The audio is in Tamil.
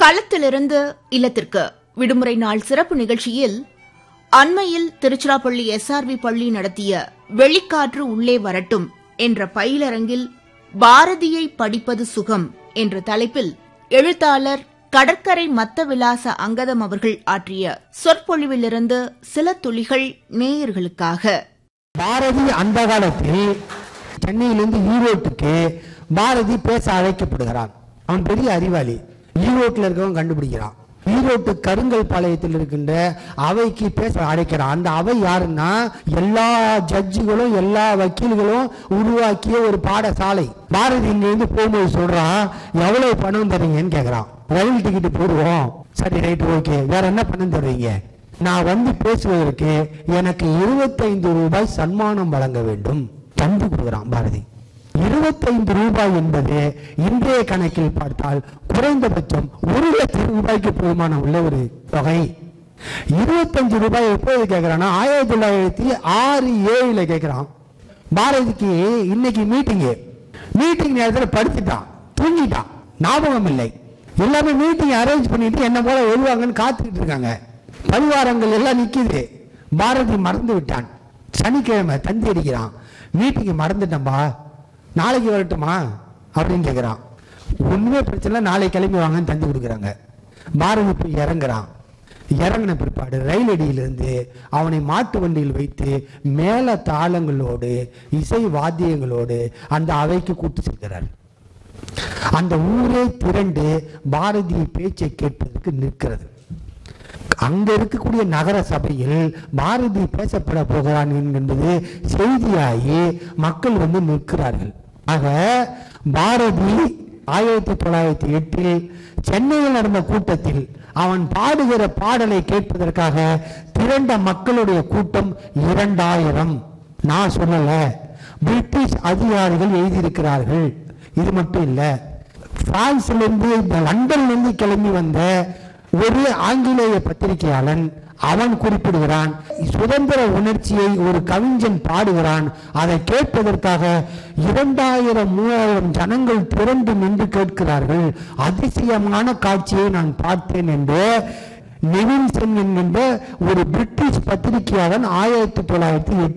களத்திலிருந்து இல்லத்திற்கு விடுமுறை நாள் சிறப்பு நிகழ்ச்சியில் அண்மையில் திருச்சிராப்பள்ளி எஸ்ஆர்வி பள்ளி நடத்திய வெளிக்காற்று உள்ளே வரட்டும் என்ற பயிலரங்கில் பாரதியை படிப்பது சுகம் என்ற தலைப்பில் எழுத்தாளர் கடற்கரை மத்த விலாச அங்கதம் அவர்கள் ஆற்றிய சொற்பொழிவிலிருந்து சில துளிகள் நேயர்களுக்காக பாரதி அந்த காலத்தில் சென்னையிலிருந்து ஈரோட்டுக்கு பாரதி பேச அழைக்கப்படுகிறான் அவன் பெரிய அறிவாளி ஈரோட்டில் இருக்கவன் கண்டுபிடிக்கிறான் ஈரோட்டு கருங்கல் பாளையத்தில் இருக்கின்ற அவைக்கு பேச அழைக்கிறான் அந்த அவை யாருன்னா எல்லா ஜட்ஜுகளும் எல்லா வக்கீல்களும் உருவாக்கிய ஒரு பாடசாலை பாரதி இங்கிருந்து போகும்போது சொல்றான் எவ்வளவு பணம் தரீங்கன்னு கேட்கிறான் ரயில் டிக்கெட் போடுவோம் சரி ரைட் ஓகே வேற என்ன பணம் தருவீங்க நான் வந்து பேசுவதற்கு எனக்கு இருபத்தைந்து ரூபாய் சன்மானம் வழங்க வேண்டும் தந்து கொடுக்குறான் பாரதி இருபத்தைந்து ரூபாய் என்பது இன்றைய கணக்கில் பார்த்தால் குறைந்தபட்சம் ஒரு லட்சம் ரூபாய்க்கு போதுமான உள்ள ஒரு தொகை இருபத்தஞ்சு ரூபாய் எப்போது கேட்கிறான்னா ஆயிரத்தி தொள்ளாயிரத்தி ஆறு ஏழுல கேட்கிறான் பாரதிக்கு இன்னைக்கு மீட்டிங்கு மீட்டிங் நேரத்தில் படுத்துட்டான் தூங்கிட்டான் ஞாபகம் இல்லை எல்லாமே மீட்டிங் அரேஞ்ச் பண்ணிட்டு என்ன போல வருவாங்கன்னு காத்துக்கிட்டு இருக்காங்க பரிவாரங்கள் எல்லாம் நிக்குது பாரதி மறந்து விட்டான் சனிக்கிழமை தந்தி அடிக்கிறான் மீட்டிங் மறந்துட்டேன்பா நாளைக்கு வரட்டுமா அப்படின்னு கேட்குறான் ஒண்ணுமே பிரச்சனை இல்லை, நாளைக்கு கிளம்பி வாங்கன்னு தந்தி கொடுக்குறாங்க பாரதி போய் இறங்குறான் இறங்கின பிற்பாடு ரயில் அடியிலிருந்து அவனை மாட்டு வண்டியில் வைத்து மேல தாளங்களோடு இசை வாத்தியங்களோடு அந்த அவைக்கு கூட்டு செல்கிறார் அந்த ஊரே திரண்டு பாரதி பேச்சை கேட்பதற்கு நிற்கிறது அங்க இருக்கக்கூடிய நகர சபையில் பாரதி பேசப்பட போகிறான் என்பது செய்தியாகி மக்கள் வந்து நிற்கிறார்கள் ஆக பாரதி ஆயிரத்தி தொள்ளாயிரத்தி எட்டில் சென்னையில் நடந்த கூட்டத்தில் அவன் பாடுகிற பாடலை கேட்பதற்காக திரண்ட மக்களுடைய கூட்டம் இரண்டாயிரம் நான் சொல்லல பிரிட்டிஷ் அதிகாரிகள் எழுதியிருக்கிறார்கள் இது மட்டும் இல்ல பிரான்ஸ்ல இருந்து இந்த லண்டன்ல இருந்து கிளம்பி வந்த ஒரு ஆங்கிலேய பத்திரிகையாளன் அவன் குறிப்பிடுகிறான் சுதந்திர உணர்ச்சியை ஒரு கவிஞன் பாடுகிறான் அதை கேட்பதற்காக இரண்டாயிரம் மூவாயிரம் ஜனங்கள் திரண்டு நின்று கேட்கிறார்கள் அதிசயமான காட்சியை நான் பார்த்தேன் என்று நெவின்சன் என்கின்ற ஒரு பிரிட்டிஷ் பத்திரிகையாளன் ஆயிரத்தி தொள்ளாயிரத்தி